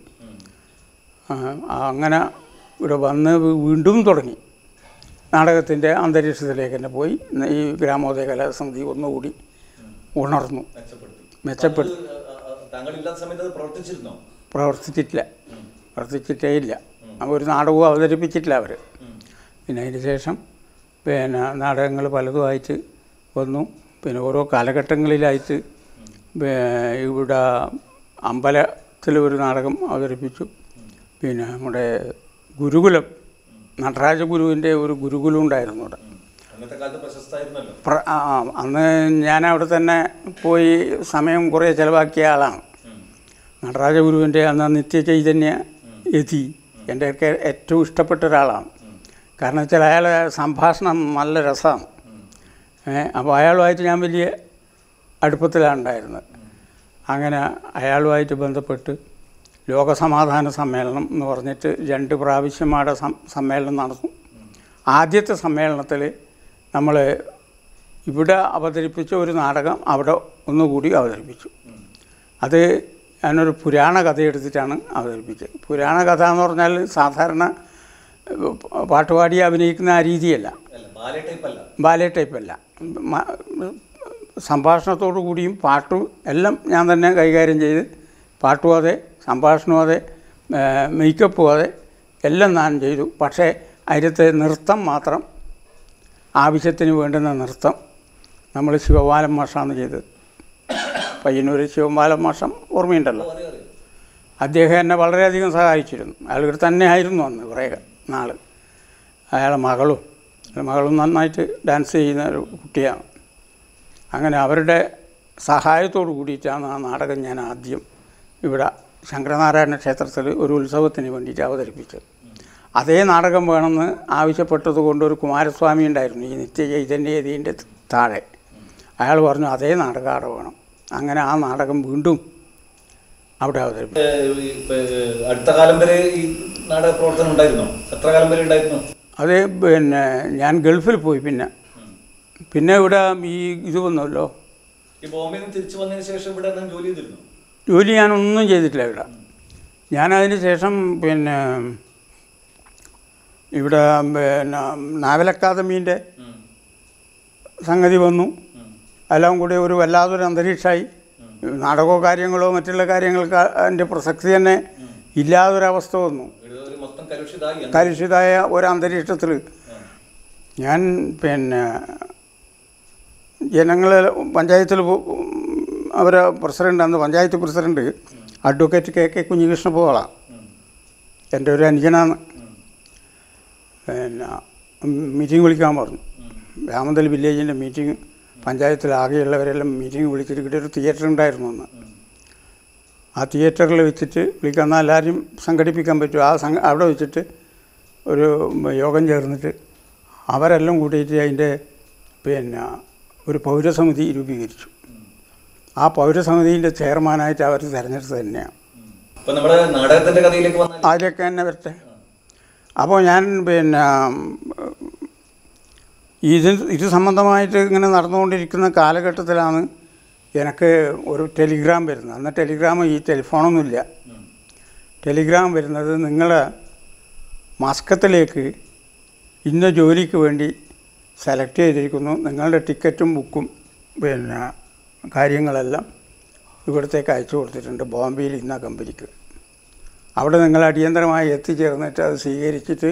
S2: ആ, അങ്ങനെ ഇവിടെ വന്ന് വീ- വീണ്ടും തുടങ്ങി നാടകത്തിൻ്റെ അന്തരീക്ഷത്തിലേക്ക് തന്നെ പോയി ഇന്ന് ഈ ഗ്രാമോദയ കലാസമിതി ഒന്നുകൂടി ഉണർന്നു
S1: മെച്ചപ്പെടുത്തി
S2: മെച്ചപ്പെടുത്തി
S1: താങ്കളില്ലാത്ത സമയത്ത് അത് പ്രവർത്തിച്ചിരുന്നോ
S2: പ്രവർത്തിച്ചിട്ടില്ല പ്രവർത്തിച്ചിട്ടേ ഇല്ല ഒരു നാടകവും അവതരിപ്പിച്ചിട്ടില്ല അവർ പിന്നെ അതിന് ശേഷം പിന്നെ നാടകങ്ങൾ പലതുമായിട്ട് വന്നു പിന്നെ ഓരോ കാലഘട്ടങ്ങളിലായിട്ട് പേ- ഇവിടെ അമ്പലത്തിൽ ഒരു നാടകം അവതരിപ്പിച്ചു പിന്നെ നമ്മുടെ ഗുരുകുലം നടരാജ ഗുരുവിൻ്റെ ഒരു ഗുരുകുലം ഉണ്ടായിരുന്നു അവിടെ
S1: അന്നത്തെ കാലത്ത് പ്രശസ്തമായിരുന്നല്ലോ
S2: പ്ര- ആ, ആ, അന്ന് ഞാൻ അവിടെ തന്നെ പോയി സമയം കുറേ ചിലവാക്കിയ ആളാണ് നടരാജ ഗുരുവിൻ്റെ അന്ന് നിത്യ ചൈതന്യ യതി എൻ്റെ ഒക്കെ ഏറ്റവും ഇഷ്ടപ്പെട്ട ഒരാളാണ് കാരണം വെച്ചാൽ അയാളെ സംഭാഷണം നല്ല രസമാണ് അപ്പോൾ അയാളുമായിട്ട് ഞാൻ വലിയ അടുപ്പത്തിലാണ് ഉണ്ടായിരുന്നത് അങ്ങനെ അയാളുമായിട്ട് ബന്ധപ്പെട്ട് ലോകസമാധാന സമ്മേളനം എന്ന് പറഞ്ഞിട്ട് രണ്ട് പ്രാവശ്യം അവിടെ സം- സമ്മേളനം നടന്നു ആദ്യത്തെ സമ്മേളനത്തിൽ നമ്മൾ ഇവിടെ അവതരിപ്പിച്ച ഒരു നാടകം അവിടെ ഒന്നുകൂടി അവതരിപ്പിച്ചു അത് ഞാനൊരു പുരാണ കഥ എടുത്തിട്ടാണ് അവതരിപ്പിച്ചത് പുരാണ കഥ എന്ന് പറഞ്ഞാൽ സാധാരണ ഏഹ്, പാട്ടുപാടി അഭിനയിക്കുന്ന ആ രീതിയല്ല
S1: അല്ല ബാലെ ടൈപ്പ് അല്ല
S2: ബാലെ ടൈപ്പല്ല മ- സംഭാഷണത്തോടു കൂടിയും പാട്ടും എല്ലാം ഞാൻ തന്നെ കൈകാര്യം ചെയ്ത് പാട്ടും അതെ സംഭാഷണവും അതെ മേക്കപ്പും അതെ എല്ലാം ഞാൻ ചെയ്തു പക്ഷേ അതിലത്തെ നൃത്തം മാത്രം ആവശ്യത്തിന് വേണ്ടുന്ന നൃത്തം നമ്മൾ ശിവപാലം മാഷാണ് ചെയ്തത് പയ്യന്നൂർ ശിവപാലം മാഷം ഓർമ്മയുണ്ടല്ലോ
S1: അറിയാം അറിയാം
S2: അദ്ദേഹം എന്നെ വളരെയധികം സഹായിച്ചിരുന്നു അയാൾ ഇവിടെ തന്നെ ആയിരുന്നു അന്ന് കുറേ നാൾ അയാളെ മകളും അയാളുടെ മകളും നന്നായിട്ട് ഡാൻസ് ചെയ്യുന്ന ഒരു കുട്ടിയാണ് അങ്ങനെ അവരുടെ സഹായത്തോടു കൂടിയിട്ടാണ് ആ നാടകം ഞാൻ ആദ്യം ഇവിടെ ശങ്കരനാരായണ ക്ഷേത്രത്തിൽ ഒരു ഉത്സവത്തിന് വേണ്ടിയിട്ട് അവതരിപ്പിച്ചത് അതേ നാടകം വേണമെന്ന് ആവശ്യപ്പെട്ടത് കൊണ്ട് ഒരു കുമാരസ്വാമി ഉണ്ടായിരുന്നു ഈ നിത്യ ചൈതന്യതീൻ്റെ താഴെ അയാൾ പറഞ്ഞു അതേ നാടകം അവിടെ വേണം അങ്ങനെ ആ നാടകം വീണ്ടും അവിടെ അവതരിപ്പിച്ചു
S1: ഏഹ് ഈ ഇപ്പൊ, ഏഹ് അടുത്ത കാലം വരെ ഈ നാടക പ്രവർത്തനം ഉണ്ടായിരുന്നോ എത്ര കാലം വരെ ഉണ്ടായിരുന്നു
S2: അത് പിന്നെ ഞാൻ ഗൾഫിൽ പോയി പിന്നെ പിന്നെ ഇവിടെ ഈ ഇത് വന്നല്ലോ
S1: ഈ ബോംബെയിൽ നിന്ന് തിരിച്ചു വന്നതിന് ശേഷം ഇവിടെ എന്തെങ്കിലും ജോലി ചെയ്തിരുന്നു
S2: ജോലി ഞാനൊന്നും ചെയ്തിട്ടില്ല ഇവിടെ ഞാനതിന് ശേഷം പിന്നെ ഇവിടെ പിന്നെ നാവൽ അക്കാദമീൻ്റെ സംഗതി വന്നു എല്ലാം കൂടി ഒരു വല്ലാതൊരു അന്തരീക്ഷമായി നാടകമോ കാര്യങ്ങളോ മറ്റുള്ള കാര്യങ്ങൾക്ക് അതിൻ്റെ പ്രസക്തി തന്നെ ഇല്ലാതൊരവസ്ഥ വന്നു
S1: ഇവിടെ ഒരു മൊത്തം കലുഷിതായി
S2: കലുഷിതായ ഒരു അന്തരീക്ഷത്തിൽ ഞാൻ പിന്നെ ജനങ്ങൾ പഞ്ചായത്തിൽ അവരെ പ്രസിഡൻ്റ് അന്ന് panchayat president advocate K K Kunhikrishna പോളാണ് എൻ്റെ ഒരു അനുജനാണ് പിന്നെ മീറ്റിംഗ് വിളിക്കാൻ പറഞ്ഞു രാമന്തൽ വില്ലേജിൻ്റെ മീറ്റിംഗ് പഞ്ചായത്തിൽ ആകെയുള്ളവരെല്ലാം മീറ്റിംഗ് വിളിച്ചിട്ട് ഇവിടെ ഒരു തിയേറ്റർ ഉണ്ടായിരുന്നു അന്ന് ആ തിയേറ്ററിൽ വെച്ചിട്ട് വിളിക്കുന്ന എല്ലാവരും സംഘടിപ്പിക്കാൻ പറ്റും ആ സംഘ അവിടെ വെച്ചിട്ട് ഒരു യോഗം ചേർന്നിട്ട് അവരെല്ലാം കൂട്ടിയിട്ട് അതിൻ്റെ പിന്നെ ഒരു പൗരസമിതി രൂപീകരിച്ചു ആ പൗരസമിതിൻ്റെ ചെയർമാനായിട്ട് അവർ തിരഞ്ഞെടുത്തത് തന്നെയാണ്
S1: ഇപ്പൊ നമ്മുടെ നാടകത്തിന്റെ കഥയിലേക്ക് വന്നാൽ
S2: അതിലൊക്കെ തന്നെ വരട്ടെ അപ്പോൾ ഞാൻ പിന്നെ ഇത് ഇത് സംബന്ധമായിട്ട് ഇങ്ങനെ നടന്നുകൊണ്ടിരിക്കുന്ന കാലഘട്ടത്തിലാണ് എനിക്ക് ഒരു ടെലിഗ്രാം വരുന്നത് അന്ന് ടെലിഗ്രാം ഈ ടെലിഫോണൊന്നുമില്ല ടെലിഗ്രാം വരുന്നത് നിങ്ങളെ മസ്കത്തിലേക്ക് ഇന്ന ജോലിക്ക് വേണ്ടി സെലക്ട് ചെയ്തിരിക്കുന്നു നിങ്ങളുടെ ടിക്കറ്റും ബുക്കും പിന്നെ കാര്യങ്ങളെല്ലാം ഇവിടത്തേക്ക് അയച്ചു കൊടുത്തിട്ടുണ്ട് ബോംബെയിൽ ഇന്ന കമ്പനിക്ക് അവിടെ നിങ്ങൾ അടിയന്തരമായി എത്തിച്ചേർന്നിട്ട് അത് സ്വീകരിച്ചിട്ട്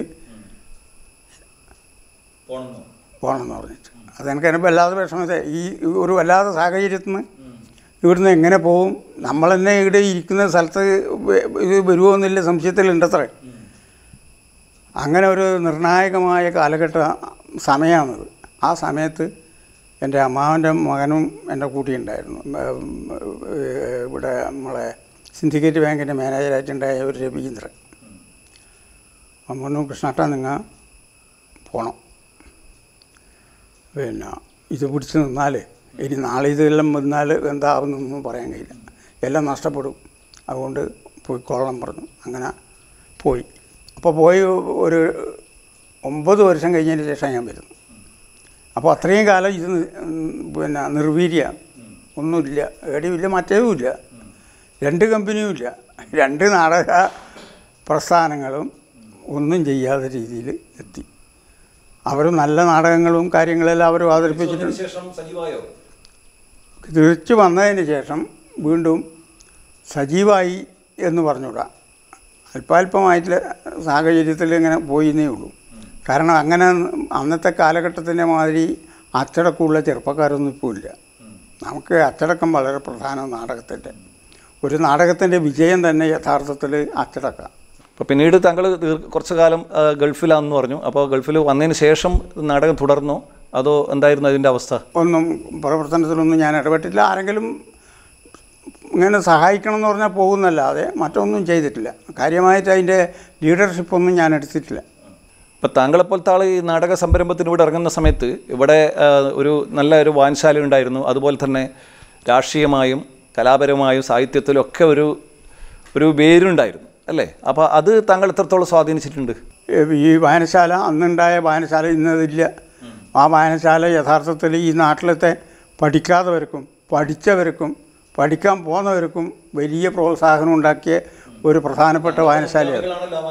S1: പോണെന്നോ
S2: പോകണമെന്ന് പറഞ്ഞിട്ട് അതെനിക്ക് എനിക്ക് വല്ലാതെ വിഷമത്തെ ഈ ഒരു വല്ലാത്ത സാഹചര്യത്തിൽ നിന്ന് ഇവിടുന്ന് എങ്ങനെ പോവും നമ്മൾ തന്നെ ഇവിടെ ഇരിക്കുന്ന സ്ഥലത്ത് വ- ഇത് വരുമോ എന്നില്ല സംശയത്തിലുണ്ടത്രേ അങ്ങനെ ഒരു നിർണായകമായ കാലഘട്ട സമയമാണത് ആ സമയത്ത് എൻ്റെ അമ്മാവൻ്റെ മകനും എൻ്റെ കൂട്ടിയുണ്ടായിരുന്നു ഉം, ഏഹ്, ഇവിടെ നമ്മളെ സിൻഡിക്കേറ്റ് ബാങ്കിൻ്റെ മാനേജറായിട്ടുണ്ടായ ഒരു രവീന്ദ്രൻ അമ്മണ്ണു കൃഷ്ണാട്ട നിങ്ങൾ പോണം പിന്നെ ഇത് പിടിച്ച് നിന്നാൽ ഇനി നാളെ ഇതെല്ലാം വന്നാൽ എന്താവുന്നൊന്നും പറയാൻ കഴിയില്ല എല്ലാം നഷ്ടപ്പെടും അതുകൊണ്ട് പോയിക്കോളണം പറഞ്ഞു അങ്ങനെ പോയി അപ്പോൾ പോയി ഒരു ഒമ്പത് വർഷം കഴിഞ്ഞതിന് ശേഷം ഞാൻ വരുന്നു അപ്പോൾ അത്രയും കാലം ഇത് നി- ഉം, പിന്നെ നിർവീര്യമാണ് ഒന്നുമില്ല എവിടെയുമില്ല മറ്റേതുമില്ല രണ്ട് കമ്പനിയും ഇല്ല രണ്ട് നാടക പ്രസ്ഥാനങ്ങളും ഒന്നും ചെയ്യാത്ത രീതിയിൽ എത്തി അവർ നല്ല നാടകങ്ങളും കാര്യങ്ങളെല്ലാം അവർ അവതരിപ്പിച്ചിട്ടുണ്ട്
S1: ശേഷം സജീവായോ
S2: തിരിച്ചു വന്നതിന് ശേഷം വീണ്ടും സജീവായി എന്ന് പറഞ്ഞുകൂടാ അല്പാൽപമായിട്ടുള്ള സാഹചര്യത്തിൽ ഇങ്ങനെ പോയിന്നേ ഉള്ളൂ കാരണം അങ്ങനെ അന്നത്തെ കാലഘട്ടത്തിൻ്റെ മാതിരി അച്ചടക്കമുള്ള ചെറുപ്പക്കാരൊന്നും ഇപ്പോൾ ഇല്ല നമുക്ക് അച്ചടക്കം വളരെ പ്രധാന നാടകത്തിൻ്റെ ഒരു നാടകത്തിൻ്റെ വിജയം തന്നെ യഥാർത്ഥത്തിൽ അച്ചടക്കം
S1: അപ്പോൾ പിന്നീട് താങ്കൾ ദീർ- കുറച്ചു കാലം ആ, ഗൾഫിലാണെന്ന് പറഞ്ഞു അപ്പോൾ ഗൾഫിൽ വന്നതിന് ശേഷം നാടകം തുടർന്നോ അതോ എന്തായിരുന്നു അതിൻ്റെ അവസ്ഥ
S2: ഒന്നും പ്രവർത്തനത്തിലൊന്നും ഞാൻ ഇടപെട്ടില്ല ആരെങ്കിലും ഇങ്ങനെ സഹായിക്കണം എന്ന് പറഞ്ഞാൽ പോകുന്നല്ലാതെ മറ്റൊന്നും ചെയ്തിട്ടില്ല കാര്യമായിട്ട് അതിൻ്റെ ലീഡർഷിപ്പൊന്നും ഞാൻ എടുത്തിട്ടില്ല
S1: ഇപ്പോൾ താങ്കളെപ്പോലത്തെ ആൾ ഈ നാടക സംരംഭത്തിന് ഇവിടെ ഇറങ്ങുന്ന സമയത്ത് ഇവിടെ ആ, ഒരു നല്ല ഒരു വായനശാല ഉണ്ടായിരുന്നു അതുപോലെ തന്നെ രാഷ്ട്രീയമായും കലാപരമായും സാഹിത്യത്തിലും ഒക്കെ ഒരു ഒരു വേരുണ്ടായിരുന്നു അല്ലേ അപ്പോൾ അത് താങ്കൾ എത്രത്തോളം സ്വാധീനിച്ചിട്ടുണ്ട്
S2: ഈ വായനശാല അന്നുണ്ടായ വായനശാല ഇന്നതില്ല ആ വായനശാല യഥാർത്ഥത്തിൽ ഈ നാട്ടിലത്തെ പഠിക്കാത്തവർക്കും പഠിച്ചവർക്കും പഠിക്കാൻ പോകുന്നവർക്കും വലിയ പ്രോത്സാഹനം ഉണ്ടാക്കിയ ഒരു പ്രധാനപ്പെട്ട വായനശാലയാണ്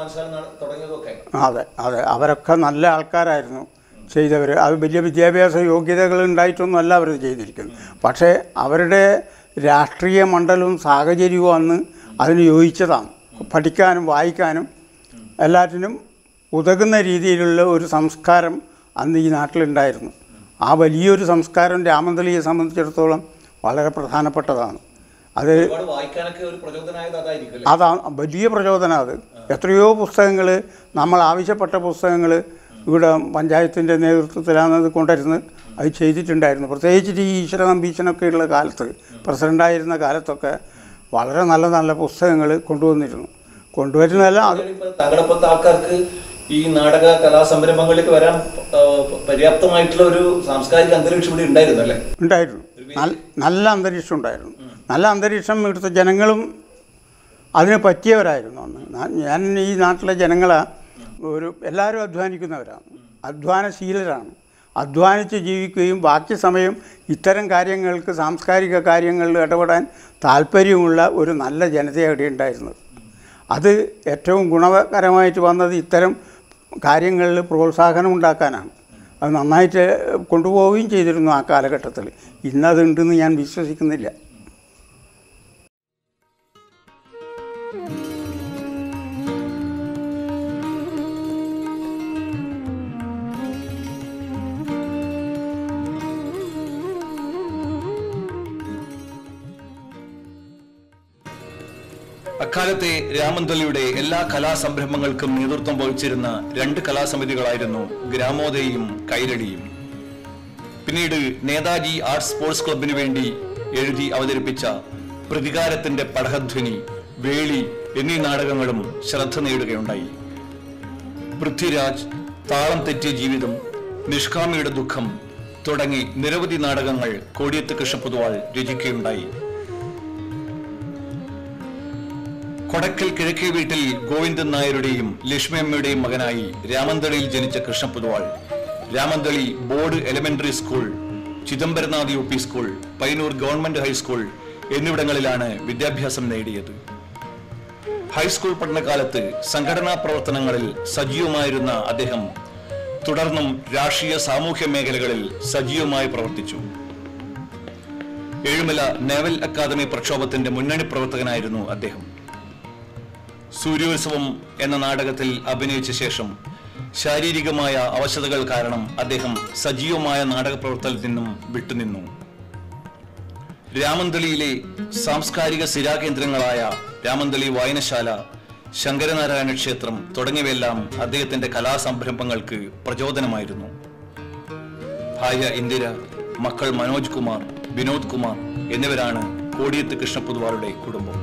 S2: അതെ അതെ അവരൊക്കെ നല്ല ആൾക്കാരായിരുന്നു ചെയ്തവർ അത് വലിയ വിദ്യാഭ്യാസ യോഗ്യതകൾ ഉണ്ടായിട്ടൊന്നും അല്ല അവർ ചെയ്തിരിക്കുന്നത് പക്ഷേ അവരുടെ രാഷ്ട്രീയ മണ്ഡലവും സാഹചര്യവും അന്ന് അതിന് യോജിച്ചതാണ് പഠിക്കാനും വായിക്കാനും എല്ലാറ്റിനും ഉതകുന്ന രീതിയിലുള്ള ഒരു സംസ്കാരം അന്ന് ഈ നാട്ടിലുണ്ടായിരുന്നു ആ വലിയൊരു സംസ്കാരം രാമന്തളിയെ സംബന്ധിച്ചിടത്തോളം വളരെ പ്രധാനപ്പെട്ടതാണ് അത്
S1: വായിക്കാനൊക്കെ ഒരു പ്രചോദനമായത് അതായിരിക്കും
S2: അതാ വലിയ പ്രചോദനം അത് എത്രയോ പുസ്തകങ്ങൾ നമ്മൾ ആവശ്യപ്പെട്ട പുസ്തകങ്ങൾ ഇവിടെ പഞ്ചായത്തിൻ്റെ നേതൃത്വത്തിലാണ് അത് കൊണ്ടുവരുന്നത് അത് ചെയ്തിട്ടുണ്ടായിരുന്നു പ്രത്യേകിച്ച് ഈ ഈശ്വര നമ്പീശനൊക്കെ ഉള്ള കാലത്ത് പ്രസിഡൻ്റായിരുന്ന കാലത്തൊക്കെ വളരെ നല്ല നല്ല പുസ്തകങ്ങൾ കൊണ്ടുവന്നിരുന്നു കൊണ്ടുവരുന്നതല്ല അത്
S1: താങ്കളെപ്പോലത്തെ ആൾക്കാർക്ക് ഈ നാടക കലാസംരംഭങ്ങളിലേക്ക് വരാൻ ആ, പര്യാപ്തമായിട്ടുള്ള ഒരു സാംസ്കാരിക അന്തരീക്ഷം ഇവിടെ ഉണ്ടായിരുന്നു അല്ലേ
S2: ഉണ്ടായിരുന്നു നല്ല നല്ല അന്തരീക്ഷം ഉണ്ടായിരുന്നു നല്ല അന്തരീക്ഷം ഇവിടുത്തെ ജനങ്ങളും അതിന് പറ്റിയവരായിരുന്നു അന്ന് ഞാൻ- ഞാൻ ഈ നാട്ടിലെ ജനങ്ങളെ ഒരു എല്ലാവരും അധ്വാനിക്കുന്നവരാണ് അധ്വാനശീലരാണ് അധ്വാനിച്ച് ജീവിക്കുകയും ബാക്കി സമയം ഇത്തരം കാര്യങ്ങൾക്ക് സാംസ്കാരിക കാര്യങ്ങളിൽ ഇടപെടാൻ താല്പര്യമുള്ള ഒരു നല്ല ജനതയാണ് ഇവിടെ ഉണ്ടായിരുന്നത് അത് ഏറ്റവും ഗുണകരമായിട്ട് വന്നത് ഇത്തരം കാര്യങ്ങളിൽ പ്രോത്സാഹനം ഉണ്ടാക്കാനാണ് അത് നന്നായിട്ട് കൊണ്ടുപോവുകയും ചെയ്തിരുന്നു ആ കാലഘട്ടത്തിൽ ഇന്നതുണ്ടെന്ന് ഞാൻ വിശ്വസിക്കുന്നില്ല
S1: അക്കാലത്തെ രാമന്തളിയുടെ എല്ലാ കലാസംരംഭങ്ങൾക്കും നേതൃത്വം വഹിച്ചിരുന്ന രണ്ട് കലാസമിതികളായിരുന്നു ഗ്രാമോദയും കൈരളിയും പിന്നീട് നേതാജി ആർട്സ് സ്പോർട്സ് ക്ലബിന് വേണ്ടി എഴുതി അവതരിപ്പിച്ച പ്രതികാരത്തിന്റെ പടഹധ്വനി വേളി എന്നീ നാടകങ്ങളും ശ്രദ്ധ നേടുകയുണ്ടായി പൃഥ്വിരാജ് താളം തെറ്റിയ ജീവിതം നിഷ്കാമിയുടെ ദുഃഖം തുടങ്ങി നിരവധി നാടകങ്ങൾ കോടിയത്ത് കൃഷ്ണപൊതുവാൾ രചിക്കുകയുണ്ടായി കൊടക്കൽ കിഴക്കേ വീട്ടിൽ ഗോവിന്ദൻ നായരുടെയും ലക്ഷ്മിയമ്മയുടെയും മകനായി രാമന്തളിയിൽ ജനിച്ച Krishnapoduval Ramanthali board elementary school Chidambaranath U P school Payyanur government high school എന്നിവിടങ്ങളിലാണ് വിദ്യാഭ്യാസം നേടിയത് ഹൈസ്കൂൾ പഠനകാലത്ത് സംഘടനാ പ്രവർത്തനങ്ങളിൽ സജീവമായിരുന്ന അദ്ദേഹം തുടർന്നും രാഷ്ട്രീയ സാമൂഹ്യ മേഖലകളിൽ സജീവമായി പ്രവർത്തിച്ചു ഏഴുമല നേവൽ അക്കാദമി പ്രക്ഷോഭത്തിന്റെ മുന്നണി പ്രവർത്തകനായിരുന്നു അദ്ദേഹം സൂര്യോത്സവം എന്ന നാടകത്തിൽ അഭിനയിച്ച ശേഷം ശാരീരികമായ അവശതകൾ കാരണം അദ്ദേഹം സജീവമായ നാടക പ്രവർത്തനത്തിൽ നിന്നും വിട്ടുനിന്നു രാമന്തളിയിലെ സാംസ്കാരിക സ്ഥിരാകേന്ദ്രങ്ങളായ രാമന്തളി വായനശാല ശങ്കരനാരായണ ക്ഷേത്രം തുടങ്ങിയവയെല്ലാം അദ്ദേഹത്തിന്റെ കലാസംരംഭങ്ങൾക്ക് പ്രചോദനമായിരുന്നു ഭാര്യ ഇന്ദിര മക്കൾ മനോജ് കുമാർ വിനോദ് കുമാർ എന്നിവരാണ് കോടിയത്ത് കൃഷ്ണപൊതുവാളുടെ കുടുംബം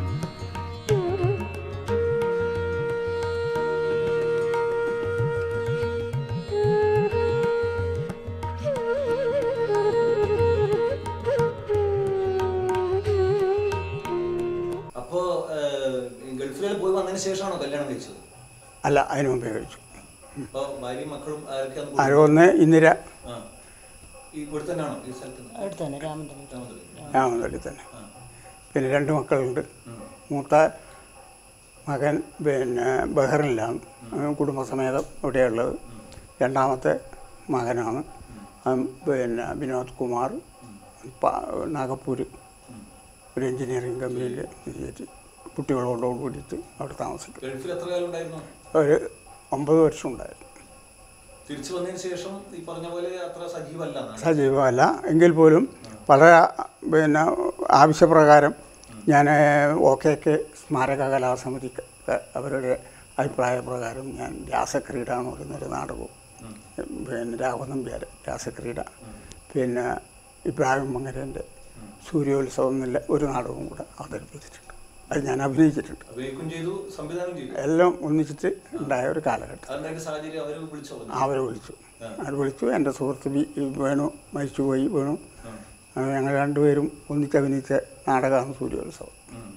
S4: അപ്പോ ഗൾഫിലെല്ലാം പോയി വന്നതിന് ശേഷമാണോ കല്യാണം കഴിച്ചത്
S2: അല്ല അതിന് മുമ്പേ കഴിച്ചു
S4: അപ്പൊ ഭാര്യയും മക്കളും ആരൊക്കെയാണ്
S2: ആരോ ഒന്ന് ഇന്ദിര
S4: ആ ഈ ഇവിടെ തന്നെയാണോ ഈ സ്ഥലത്ത് തന്നെ?
S5: അടുത്ത് തന്നെ രാമന്തളി
S4: രാമന്തളി.
S2: രാമന്തളി തന്നെ
S4: ആ.
S2: പിന്നെ രണ്ട് മക്കളുണ്ട് മൂത്ത മകൻ പിന്നെ ബഹറിനിലാണ് അവൻ കുടുംബസമേതം ഇവിടെയുള്ളത് രണ്ടാമത്തെ മകനാണ് അവൻ പിന്നെ വിനോദ് കുമാർ പ- നാഗപ്പൂർ ഒരു എഞ്ചിനീയറിംഗ് കമ്പനിയിൽ കയറ്റി കുട്ടികളോട് കൂടിയിട്ട് അവിടെ താമസിക്കും
S4: ഗൾഫിൽ എത്ര കാലം ഉണ്ടായിരുന്നു
S2: ഒരു ഒമ്പത് വർഷം ഉണ്ടായിരുന്നു
S4: തിരിച്ചു വന്നതിന് ശേഷം ഈ പറഞ്ഞ പോലെ അത്ര സജീവല്ല എന്നാണ്.
S2: സജീവമല്ല എങ്കിൽ പോലും വളരെ പിന്നെ ആവശ്യപ്രകാരം ഞാൻ ഒ കെ കെ സ്മാരക കലാസമിതി ക- അവരുടെ അഭിപ്രായ പ്രകാരം ഞാൻ രാസക്രീഡ എന്ന് പറയുന്നൊരു നാടകവും പിന്നെ രാഘവനമ്പ്യാർ രാസക്രീഡ പിന്നെ ഇബ്രാഹിം മങ്ങരൻ്റെ സൂര്യോത്സവം എന്നുള്ള ഒരു നാടകവും കൂടെ അവതരിപ്പിച്ചിട്ടുണ്ട് അത് ഞാൻ അഭിനയിച്ചിട്ടുണ്ട്
S4: അഭിനയിക്കും ചെയ്തു സംവിധാനം ചെയ്തു
S2: എല്ലാം ഒന്നിച്ചിട്ട് ഉണ്ടായ ഒരു കാലഘട്ടം
S4: അതിന്റെ സാഹചര്യം അവര് വിളിച്ചു പറഞ്ഞു
S2: അവരെ വിളിച്ചു അവർ വിളിച്ചു എൻ്റെ സുഹൃത്ത് ബി വേണു മരിച്ചുപോയി വേണു ആ, ഞങ്ങൾ രണ്ടുപേരും ഒന്നിച്ച് അഭിനയിച്ച നാടകമാണ് സൂര്യോത്സവം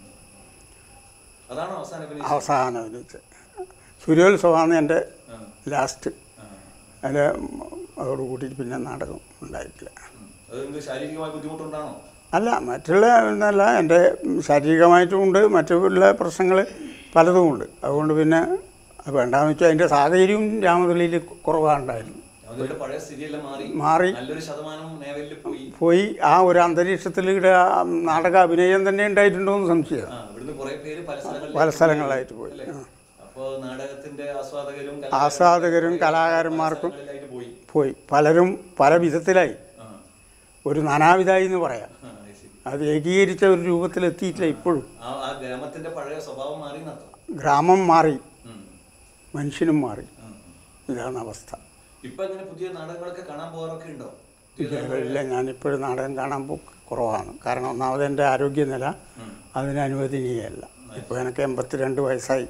S4: അതാണോ അവസാനം അഭിനയിച്ചത്?
S2: അവസാനം അഭിനയിച്ച സൂര്യോത്സവമാണ് എൻ്റെ ലാസ്റ്റ് അതിൽ അതോട് കൂട്ടിയിട്ട് പിന്നെ നാടകം ഉണ്ടായിട്ടില്ല
S4: ഉം. അതെന്ത് ശാരീരികമായ ബുദ്ധിമുട്ടുണ്ടാണോ
S2: അല്ല മറ്റുള്ള ഒന്നല്ല എൻ്റെ ശാരീരികമായിട്ടും ഉണ്ട് മറ്റുള്ള പ്രശ്നങ്ങൾ പലതും ഉണ്ട് അതുകൊണ്ട് പിന്നെ അത് വേണ്ടാന്ന് വെച്ചാൽ അതിൻ്റെ സാഹചര്യവും രാമതളിയിൽ കുറവാണ്ടായിരുന്നു
S4: അവരുടെ പഴയ സ്ഥിതിയെല്ലാം മാറി
S2: മാറി
S4: നല്ലൊരു ശതമാനം നേവലിൽ പോയി
S2: പോയി ആ ഒരു അന്തരീക്ഷത്തിൽ ഇവിടെ ആ നാടക അഭിനയം തന്നെ ഉണ്ടായിട്ടുണ്ടോ എന്ന് സംശയം
S4: ആ ഇവിടുന്ന് കുറെ പേര് പല സ്ഥലങ്ങളിൽ
S2: പല സ്ഥലങ്ങളിലായിട്ട് പോയി
S4: അല്ലേ?
S2: ആ.
S4: അപ്പോ നാടകത്തിന്റെ ആസ്വാദകരും
S2: ആസ്വാദകരും കലാകാരന്മാർക്കും
S4: പല സ്ഥലങ്ങളിലായിട്ട് പോയി
S2: പോയി പലരും പല വിധത്തിലായി
S4: ആ
S2: ഒരു നാനാവിധായി എന്ന് പറയാം
S4: ആ, അത് ശരി.
S2: അത് ഏകീകരിച്ച ഒരു രൂപത്തിലെത്തിയിട്ടില്ല ഇപ്പോഴും
S4: ആ ആ ഗ്രാമത്തിന്റെ പഴയ സ്വഭാവം മാറി എന്നർത്ഥം
S2: ഗ്രാമം മാറി
S4: ഉം.
S2: മനുഷ്യനും മാറി
S4: ഉം.
S2: ഇതാണ് അവസ്ഥ
S4: ഇപ്പൊ ഇങ്ങനെ പുതിയ നാടകങ്ങളൊക്കെ കാണാൻ പോകാറൊക്കെ ഉണ്ടോ
S2: ഇല്ല ഞാനിപ്പോഴും നാടകം കാണാൻ പോ കുറവാണ് കാരണം ഒന്നാമത് എൻ്റെ ആരോഗ്യനില അതിന് അനുവദനീയമല്ല ഇപ്പോൾ എനിക്ക് എൺപത്തിരണ്ട് വയസ്സായി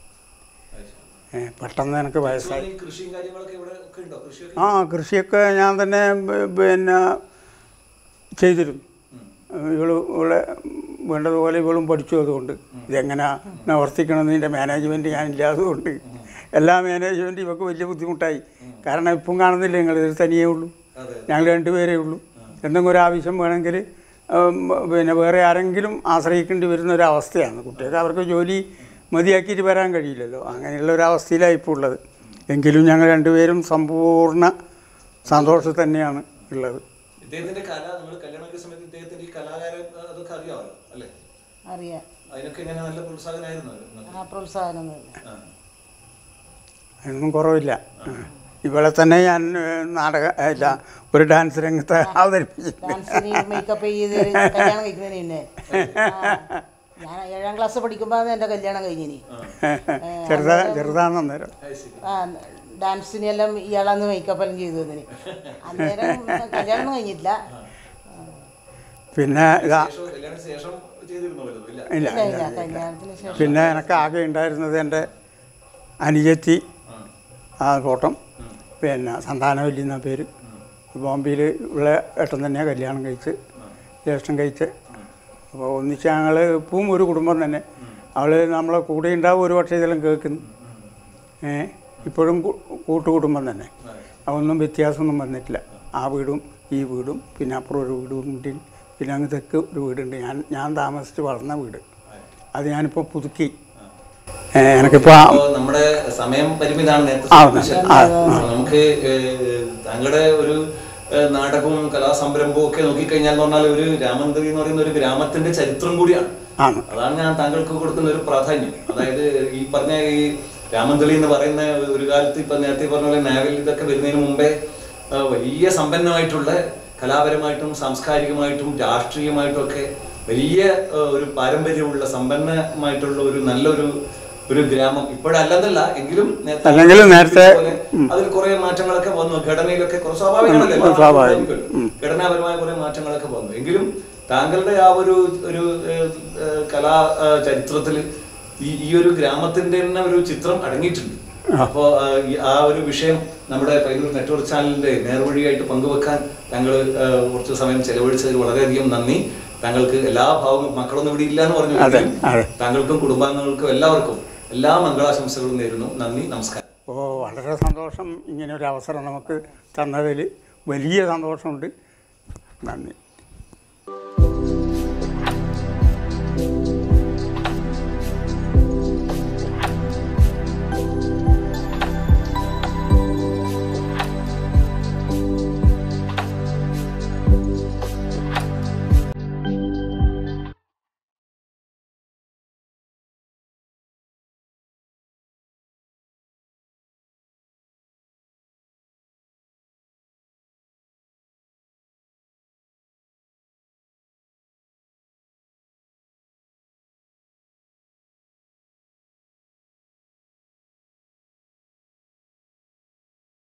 S4: അത് ശരി.
S2: ഏ, പെട്ടെന്ന് എനിക്ക് വയസ്സായി
S4: ഈ കൃഷിയും കാര്യങ്ങളൊക്കെ ഇവിടെ ഒക്കെ ഉണ്ടോ കൃഷിയൊക്കെ
S2: ആ കൃഷിയൊക്കെ ഞാൻ തന്നെ ബ- പിന്നെ ചെയ്തിരുന്നു ഇവള് ഇവളെ വേണ്ടതുപോലെ ഇവളും പഠിച്ചു അതുകൊണ്ട് ഇതെങ്ങനെ നിവർത്തിക്കണമെന്നതിൻ്റെ മാനേജ്മെൻറ്റ് ഞാൻ ഇല്ലാത്തതുകൊണ്ട് എല്ലാ മാനേജ്മെൻറ്റും ഇവർക്ക് വലിയ ബുദ്ധിമുട്ടായി കാരണം ഇപ്പം കാണുന്നില്ല നിങ്ങൾ ഇതിൽ തനിയേ ഉള്ളൂ
S4: അതെ
S2: ഞങ്ങൾ രണ്ടുപേരേ ഉള്ളൂ എന്തെങ്കിലും ഒരു ആവശ്യം വേണമെങ്കിൽ ഉം, പിന്നെ വേറെ ആരെങ്കിലും ആശ്രയിക്കേണ്ടി വരുന്ന ഒരു അവസ്ഥയാണ് കുട്ടികൾക്ക് അവർക്ക് ജോലി മതിയാക്കിയിട്ട് വരാൻ കഴിയില്ലല്ലോ അങ്ങനെയുള്ള ഒരു അവസ്ഥയിലാണ് ഇപ്പോൾ ഉള്ളത് എങ്കിലും ഞങ്ങൾ രണ്ടുപേരും സമ്പൂർണ്ണ സന്തോഷത്തിൽ തന്നെയാണ് ഉള്ളത്
S4: ഇദ്ദേഹത്തിന്റെ കല നിങ്ങൾ കല്യാണം കഴിച്ച സമയത്ത് ഇദ്ദേഹത്തിന്റെ ഈ കലാകാരൻ ആ, അതൊക്കെ അറിയാമല്ലോ അല്ലേ
S5: അറിയാം
S4: അതിനൊക്കെ ഇങ്ങനെ നല്ല പ്രോത്സാഹനമായിരുന്നു അവര് നിങ്ങൾക്ക്?
S5: ആ പ്രോത്സാഹനമൊന്നുമില്ല
S4: ആ.
S2: അതിനൊന്നും കുറവില്ല ഇവളെ തന്നെ ഞാൻ ഏഹ്, നാടക അല്ല ഒരു ഡാൻസ് രംഗത്ത് അവതരിപ്പിച്ചിട്ടുണ്ട്
S5: ഡാൻസിന് മേക്കപ്പ് ചെയ്ത് കല്യാണം കഴിക്കുന്നതിന് പിന്നെ ആ, ഞാൻ ഏഴാം ക്ലാസ് പഠിക്കുമ്പോൾ എൻ്റെ കല്യാണം കഴിഞ്ഞിനി
S2: ചെറുതാ ചെറുതാന്ന് അന്നേരം
S4: അത് ശരി.
S5: ആ ഡാൻസിനെല്ലാം ഇയാളന്ന് മേക്കപ്പ് എല്ലാം ചെയ്തു തന്നിന് അന്നേരം കല്യാണം ഒന്നും കഴിഞ്ഞിട്ടില്ല
S2: പിന്നെ ഇതാ
S4: ശേഷം കല്യാണത്തിന് ശേഷം ചെയ്തിരുന്നോ വല്ലതും? ഇല്ല
S2: ഇല്ല
S5: ഇല്ല ഇല്ല കല്യാണത്തിന് ശേഷം
S2: പിന്നെ എനിക്ക് ആകെ ഉണ്ടായിരുന്നത് എൻ്റെ അനുജത്തി ആ തോട്ടം പിന്നെ സന്താനവല്ലി എന്ന പേര് ബോംബെയിൽ ഉള്ള ഏട്ടൻ തന്നെയാണ് കല്യാണം കഴിച്ച് ജ്യേഷ്ഠം കഴിച്ച് അപ്പോൾ ഒന്നിച്ച് ഞങ്ങൾ ഇപ്പം ഒരു കുടുംബം തന്നെ അവൾ നമ്മളെ കൂടെ ഉണ്ടാവും ഒരു പക്ഷേ ഇതെല്ലാം കേൾക്കുന്നു ഏ ഇപ്പോഴും കൂ- കൂട്ടുകുടുംബം തന്നെ അതൊന്നും വ്യത്യാസമൊന്നും വന്നിട്ടില്ല ആ വീടും ഈ വീടും പിന്നെ അപ്പുറം ഒരു വീടും കൂടി പിന്നെ അങ്ങ് തെക്ക് ഒരു വീടുണ്ട് ഞാൻ ഞാൻ താമസിച്ച് വളർന്ന വീട് അത് ഞാനിപ്പോൾ പുതുക്കി ഏ, എനിക്കിപ്പോൾ ആ-
S4: അപ്പോ നമ്മുടെ സമയം പരിമിതാണ് നേരത്തെ
S2: ആ,
S4: സൂചിപ്പിച്ചത്.
S2: ആ,
S4: അപ്പോ നമുക്ക് ഏഹ്, താങ്കളുടെ ഒരു ഏഹ്, നാടകവും കലാസംരംഭവും ഒക്കെ നോക്കിക്കഴിഞ്ഞാൽ എന്ന് പറഞ്ഞാൽ ഒരു രാമന്തരി എന്ന് പറയുന്ന ഒരു ഗ്രാമത്തിന്റെ ചരിത്രം കൂടിയാണ്
S2: ആണ്
S4: അതാണ് ഞാൻ താങ്കൾക്ക് കൊടുക്കുന്ന ഒരു പ്രാധാന്യം അതായത് ഈ പറഞ്ഞ ഈ രാമന്തളി എന്ന് പറയുന്ന ഒരു കാലത്ത് ഇപ്പൊ നേരത്തെ പറഞ്ഞ പോലെ നാവൽ ഇതൊക്കെ വരുന്നതിന് മുമ്പേ ആ, വലിയ സമ്പന്നമായിട്ടുള്ള കലാപരമായിട്ടും സാംസ്കാരികമായിട്ടും രാഷ്ട്രീയമായിട്ടും ഒക്കെ വലിയ ആ, ഒരു പാരമ്പര്യമുള്ള സമ്പന്നമായിട്ടുള്ള ഒരു നല്ലൊരു ഒരു ഗ്രാമം ഇപ്പോഴല്ലെന്നല്ല എങ്കിലും നേരത്തെ
S2: അല്ലെങ്കിലും നേരത്തെ,
S4: പോലെ അതിൽ കുറെ മാറ്റങ്ങളൊക്കെ വന്നു ഘടനയിലൊക്കെ കുറെ സ്വാഭാവികമാണല്ലോ
S2: ഉം,
S4: എല്ലാ
S2: സ്വാഭാവികം.
S4: നാട്ടിലും ഘടനാപരമായ കുറെ മാറ്റങ്ങളൊക്കെ വന്നു എങ്കിലും താങ്കളുടെ ആ ഒരു ഒരു ഏഹ്, ഏഹ്, കലാ ഏഹ്, ചരിത്രത്തില് ഈ ഈ ഒരു ഗ്രാമത്തിന്റെ തന്നെ ഒരു ചിത്രം അടങ്ങിയിട്ടുണ്ട് അപ്പോൾ ആ ഒരു വിഷയം നമ്മുടെ പൈതൃക നെറ്റ്വർക്ക് ചാനലിന്റെ നേർവഴിയായിട്ട് പങ്കുവെക്കാൻ താങ്കൾ ഏഹ്, കുറച്ച് സമയം ചെലവഴിച്ചതിൽ വളരെയധികം നന്ദി താങ്കൾക്ക് എല്ലാ ഭാവങ്ങളും മക്കളൊന്നും ഇവിടെ ഇല്ല എന്ന് പറഞ്ഞു
S2: അതെ, അതെ.
S4: താങ്കൾക്കും കുടുംബാംഗങ്ങൾക്കും എല്ലാവർക്കും എല്ലാ മംഗളാശംസകളും നേരുന്നു നന്ദി നമസ്കാരം
S2: ഓ വളരെ സന്തോഷം ഇങ്ങനെ ഒരു അവസരം നമുക്ക് തന്നതിൽ വലിയ സന്തോഷമുണ്ട് നന്ദി